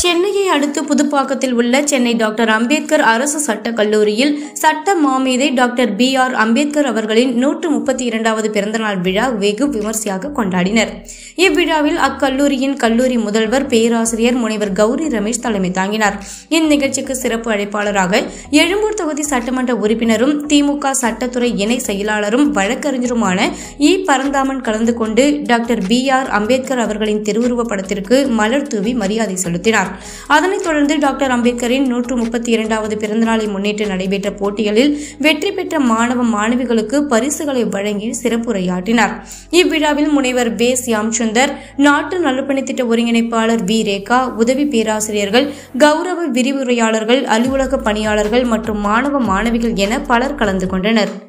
சென்னையை அடுத்து புதுப்பாக்கத்தில் உள்ள சென்னை டாக்டர் அம்பேத்கர் அரசு சட்டக் கல்லூரியில் சட்ட மாமேதை டாக்டர் பி ஆர் அம்பேத்கர் அவர்களின் நூற்று முப்பத்தி இரண்டாவது பிறந்தநாள் விழா வெகு விமர்சையாக கொண்டாடினர் இவ்விழாவில் அக்கல்லூரியின் கல்லூரி முதல்வர் பேராசிரியர் முனைவர் கௌரி ரமேஷ் தலைமை தாங்கினார் இந்நிகழ்ச்சிக்கு சிறப்பு அழைப்பாளராக எழும்பூர் தொகுதி சட்டமன்ற உறுப்பினரும் திமுக சட்டத்துறை இணை செயலாளரும் வழக்கறிஞருமான இ பரந்தாமன் கலந்து கொண்டு டாக்டர் பி ஆர் அம்பேத்கர் அவர்களின் திருவுருவப் படத்திற்கு மலர் தூவி மரியாதை செலுத்தினார் அதனைத் தொடர்ந்து டாக்டர் அம்பேத்கரின் நூற்று முப்பத்தி இரண்டாவது பிறந்தநாளை முன்னிட்டு நடைபெற்ற போட்டிகளில் வெற்றி பெற்ற மாணவ மாணவிகளுக்கு பரிசுகளை வழங்கி சிறப்புரையாற்றினார் இவ்விழாவில் முனைவர் வே சியாம் சுந்தர் நாட்டு நலப்பணித்திட்ட ஒருங்கிணைப்பாளர் வி ரேகா உதவி பேராசிரியர்கள் கௌரவ விரிவுரையாளர்கள் அலுவலக பணியாளர்கள் மற்றும் மாணவ மாணவிகள் என பலர் கலந்து கொண்டனர்